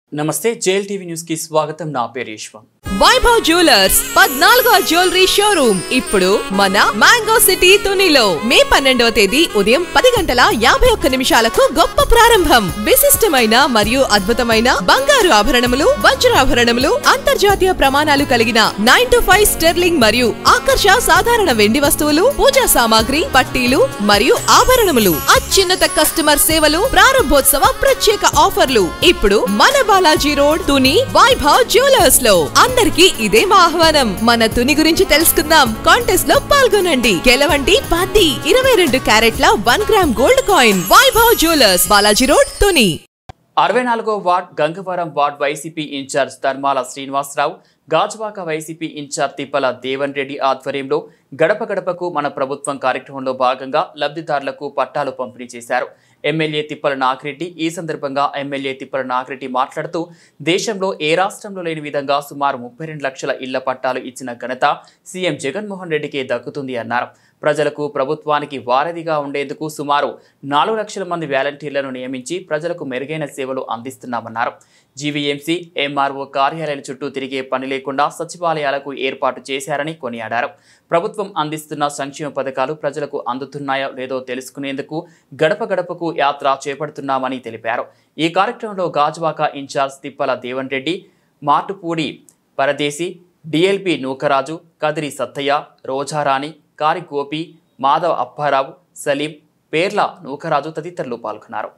నమస్తే JL TV news కి స్వాగతం నా పేరు ఈశ్వర్ వైభవ్ జ్యువెలర్స్ పద్నాలుగో జ్యువెలరీ షోరూమ్ ఇప్పుడు మన మ్యాంగో సిటీ తునిలో మే పన్నెండవ తేదీ ఉదయం పది గంటల యాభై ఒక్క నిమిషాలకు గొప్ప ప్రారంభం విశిష్టమైన మరియు అద్భుతమైన బంగారు ఆభరణములు వజ్రాభరణములు అంతర్జాతీయ ప్రమాణాలు కలిగిన నైన్ టు ఫైవ్ స్టెర్లింగ్ మరియు ఆకర్ష సాధారణ వెండి వస్తువులు పూజా సామాగ్రి పట్టీలు మరియు ఆభరణములు అత్యున్నత కస్టమర్ సేవలు ప్రారంభోత్సవ ప్రత్యేక ఆఫర్లు ఇప్పుడు మన బాలాజీ రోడ్ తుని వైభవ్ జ్యువెలర్స్ లో అందరికీ ఇదే మా ఆహ్వానం మన తుని గురించి తెలుసుకుందాం కాంటెస్ట్ లో పాల్గొనండి గెలవండి పది ఇరవై రెండు క్యారెట్ల one gram gold coin Vaibhav jewellers Balaji road Tuni అరవై నాలుగో ward Gangavaram ward YCP incharge Dharmala Srinivasa Rao Gajuwaka YCP incharge Tippala Devan Reddy ఆధ్వర్యంలో గడప గడపకు మన ప్రభుత్వం కార్యక్రమంలో భాగంగా లబ్ధిదారులకు పట్టాలు పంపిణీ చేశారు ఎమ్మెల్యే తిప్పల నాగిరెడ్డి ఈ సందర్భంగా ఎమ్మెల్యే తిప్పల నాగిరెడ్డి మాట్లాడుతూ దేశంలో ఏ రాష్ట్రంలో లేని విధంగా సుమారు ముప్పై రెండు లక్షల ఇళ్ల పట్టాలు ఇచ్చిన ఘనత సీఎం జగన్మోహన్ రెడ్డికే దక్కుతుంది అన్నారు ప్రజలకు ప్రభుత్వానికి వారధిగా ఉండేందుకు సుమారు నాలుగు లక్షల మంది వాలంటీర్లను నియమించి ప్రజలకు మెరుగైన సేవలు అందిస్తున్నామన్నారు జీవీఎంసీ ఎంఆర్ఓ కార్యాలయాల చుట్టూ తిరిగే పని లేకుండా సచివాలయాలకు ఏర్పాటు చేశారని కొనియాడారు ప్రభుత్వం అందిస్తున్న సంక్షేమ పథకాలు ప్రజలకు అందుతున్నాయో లేదో తెలుసుకునేందుకు గడప గడపకు యాత్ర చేపడుతున్నామని తెలిపారు ఈ కార్యక్రమంలో గాజువాక ఇన్ఛార్జ్ తిప్పల దేవన్ రెడ్డి మాటుపూడి పరదేశి డిఎల్పి నూకరాజు కదిరి సత్తయ్య రోజారాణి కారి గోపి మాధవ్ అప్పారావు సలీం పేర్ల నూకరాజు తదితరులు పాల్గొన్నారు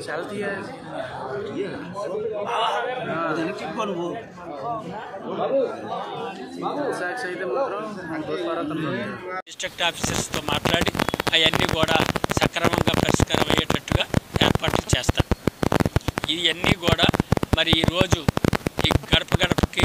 సాక్షి అయితే మాత్రం దూరపడుతుంది డిస్ట్రిక్ట్ ఆఫీసర్స్తో మాట్లాడి అవన్నీ కూడా సక్రమంగా పరిష్కారం అయ్యేటట్టుగా ఏర్పాట్లు చేస్తాం ఇవన్నీ కూడా మరి ఈరోజు ఈ గడప గడపకి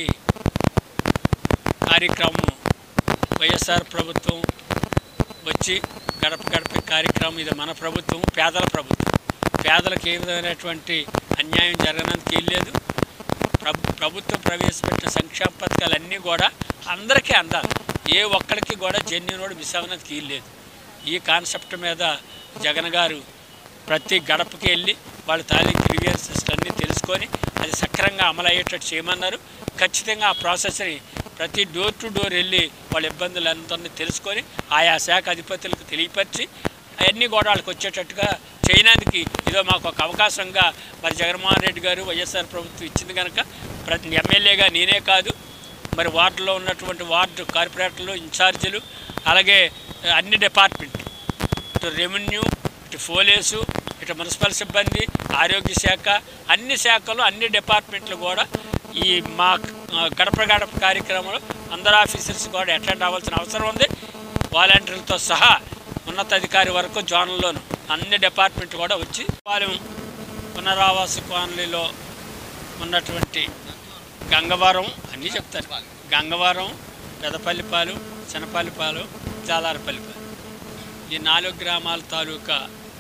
కార్యక్రమం వైఎస్ఆర్ ప్రభుత్వం వచ్చి గడప గడప కార్యక్రమం ఇది మన ప్రభుత్వం పేదల ప్రభుత్వం పేదలకు ఏ విధమైనటువంటి అన్యాయం జరగడానికి లేదు ప్రభు ప్రభుత్వం ప్రవేశపెట్టిన సంక్షేమ పథకాలన్నీ కూడా అందరికీ అందాలి ఏ ఒక్కరికి కూడా జెన్యునోడు మిస్ అవ్వడానికి వీల్లేదు ఈ కాన్సెప్ట్ మీద జగన్ గారు ప్రతి గడపకి వెళ్ళి వాళ్ళ తాలూకు గ్రీవియన్సెస్ అన్నీ తెలుసుకొని అది సక్రంగా అమలు అయ్యేటట్టు చేయమన్నారు ఖచ్చితంగా ఆ ప్రాసెస్ని ప్రతి డోర్ టు డోర్ వెళ్ళి వాళ్ళ ఇబ్బందులు అందరినీ తెలుసుకొని ఆయా శాఖ అధిపతులకు తెలియపరిచి అవన్నీ కూడా వాళ్ళకి వచ్చేటట్టుగా చేయడానికి ఇదో మాకు ఒక అవకాశంగా మరి జగన్మోహన్ రెడ్డి గారు వైఎస్ఆర్ ప్రభుత్వం ఇచ్చింది కనుక ప్రతి ఎమ్మెల్యేగా నేనే కాదు మరి వార్డులో ఉన్నటువంటి వార్డు కార్పొరేటర్లు ఇన్ఛార్జీలు అలాగే అన్ని డిపార్ట్మెంట్ ఇటు రెవెన్యూ ఇటు పోలీసు ఇటు మున్సిపల్ సిబ్బంది ఆరోగ్య శాఖ అన్ని శాఖలు అన్ని డిపార్ట్మెంట్లు కూడా ఈ మా ఆ, గడప గడప కార్యక్రమంలో అందరు ఆఫీసర్స్ కూడా అటెండ్ అవ్వాల్సిన అవసరం ఉంది వాలంటీర్లతో సహా ఉన్నతాధికారి వరకు జోన్లోను అన్ని డిపార్ట్మెంట్లు కూడా వచ్చి పాలెం పునరావాస కాలనీలో ఉన్నటువంటి గంగవరం అన్నీ చెప్తారు గంగవరం పెదపల్లిపాలు చిన్నపల్లిపాలు జాలారపల్లిపాలు ఈ నాలుగు గ్రామాల తాలూకా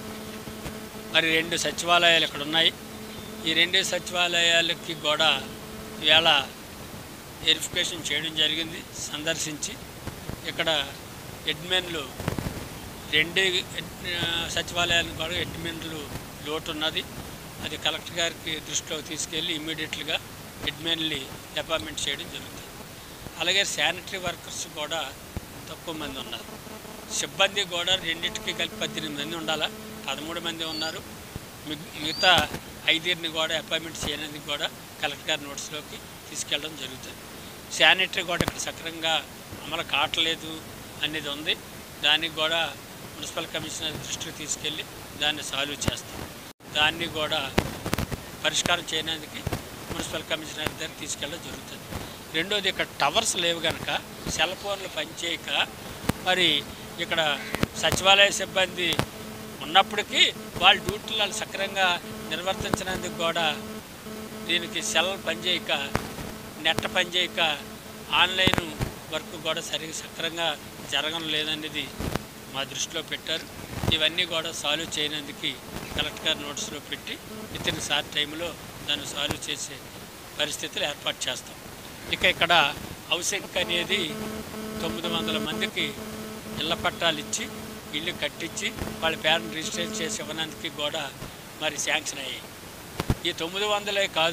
మరి రెండు సచివాలయాలు ఇక్కడ ఉన్నాయి ఈ రెండు సచివాలయాలకి కూడా ఇవాళ వెరిఫికేషన్ చేయడం జరిగింది సందర్శించి ఇక్కడ అడ్మిన్లు రెండు ఆ, సచివాలయాలకు కూడా అడ్మిన్లు లోటు ఉన్నది అది కలెక్టర్ గారికి దృష్టిలోకి తీసుకెళ్ళి ఇమ్మీడియట్గా అడ్మిన్లు అపాయింట్మెంట్ చేయడం జరుగుతుంది అలాగే శానిటరీ వర్కర్స్ కూడా తక్కువ మంది ఉన్నారు సిబ్బంది కూడా రెండింటికి కలిపి పద్దెనిమిది మంది ఉండాలా పదమూడు మంది ఉన్నారు మిగ్- మిగతా ఐదుగురిని కూడా అపాయింట్మెంట్ చేయడానికి కూడా కలెక్టర్ గారి నోట్స్లోకి తీసుకెళ్ళడం జరుగుతుంది శానిటరీ కూడా ఇక్కడ సక్రమంగా అమలు కావట్లేదు అనేది ఉంది దానికి కూడా మున్సిపల్ కమిషనర్ దృష్టికి తీసుకెళ్ళి దాన్ని సాల్వ్ చేస్తాం దాన్ని కూడా పరిష్కారం చేయడానికి మున్సిపల్ కమిషనర్ దగ్గర తీసుకెళ్ళడం జరుగుతుంది రెండోది ఇక్కడ టవర్స్ లేవు కనుక సెల్ ఫోన్లు పనిచేయక మరి ఇక్కడ సచివాలయ సిబ్బంది ఉన్నప్పటికీ వాళ్ళ డ్యూటీలు వాళ్ళు సక్రమంగా నిర్వర్తించినందుకు కూడా దీనికి సెల్ పనిచేయక నెట్ పనిచేయక ఆన్లైన్ వర్క్ కూడా సరిగ్గా సక్రంగా జరగడం లేదనేది మా దృష్టిలో పెట్టారు ఇవన్నీ కూడా సాల్వ్ చేయనందుకు కలెక్టర్ గారి నోటీసులో పెట్టి వితిన్ షార్ట్ టైంలో దాన్ని సాల్వ్ చేసే పరిస్థితులు ఏర్పాటు చేస్తాం ఇక ఇక్కడ హౌసింగ్ అనేది తొమ్మిది వందల మందికి ఇళ్ల పట్టాలు ఇచ్చి ఇల్లు కట్టించి వాళ్ళ పేరెంట్ రిజిస్టర్ చేసి ఇవ్వడానికి కూడా మరి శాంక్షన్ అయ్యాయి ఈ తొమ్మిది వందలే కాదు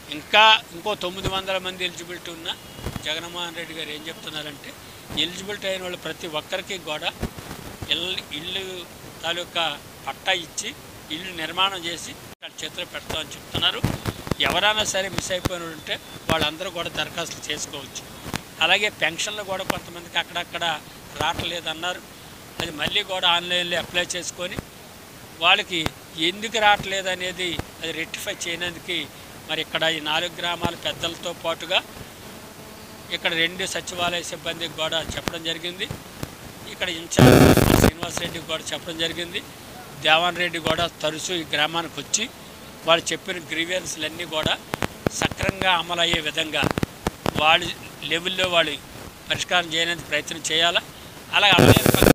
ఇంకా ఇంకో తొమ్మిది వందల మంది ఎలిజిబిలిటీ ఉన్న జగన్మోహన్ రెడ్డి గారు ఏం చెప్తున్నారంటే ఎలిజిబిలిటీ అయిన వాళ్ళు ప్రతి ఒక్కరికి కూడా ఇల్లు ఇల్లు తాలూకా పట్టా ఇచ్చి ఇల్లు నిర్మాణం చేసి వాళ్ళ చేతిలో పెడతామని చెప్తున్నారు ఎవరైనా సరే మిస్ అయిపోయిన వాళ్ళు ఉంటే వాళ్ళందరూ కూడా దరఖాస్తులు చేసుకోవచ్చు అలాగే పెన్షన్లు కూడా కొంతమందికి అక్కడక్కడ రావట్లేదన్నారు అది మళ్ళీ కూడా ఆన్లైన్లో అప్లై చేసుకొని వాళ్ళకి ఎందుకు రావట్లేదు అనేది అది రెక్టిఫై చేయడానికి మరి ఇక్కడ ఈ నాలుగు గ్రామాల పెద్దలతో పాటుగా ఇక్కడ రెండు సచివాలయ సిబ్బందికి కూడా చెప్పడం జరిగింది ఇక్కడ ఇన్ఛార్జ్ శ్రీనివాస్ రెడ్డికి కూడా చెప్పడం జరిగింది దేవాన్ రెడ్డి కూడా తరచూ ఈ గ్రామానికి వచ్చి వాళ్ళు చెప్పిన గ్రీవియన్స్లన్నీ కూడా సక్రంగా అమలు అయ్యే విధంగా వాళ్ళ లెవెల్లో వాళ్ళు పరిష్కారం చేయడానికి ప్రయత్నం చేయాలా అలాగే అమలు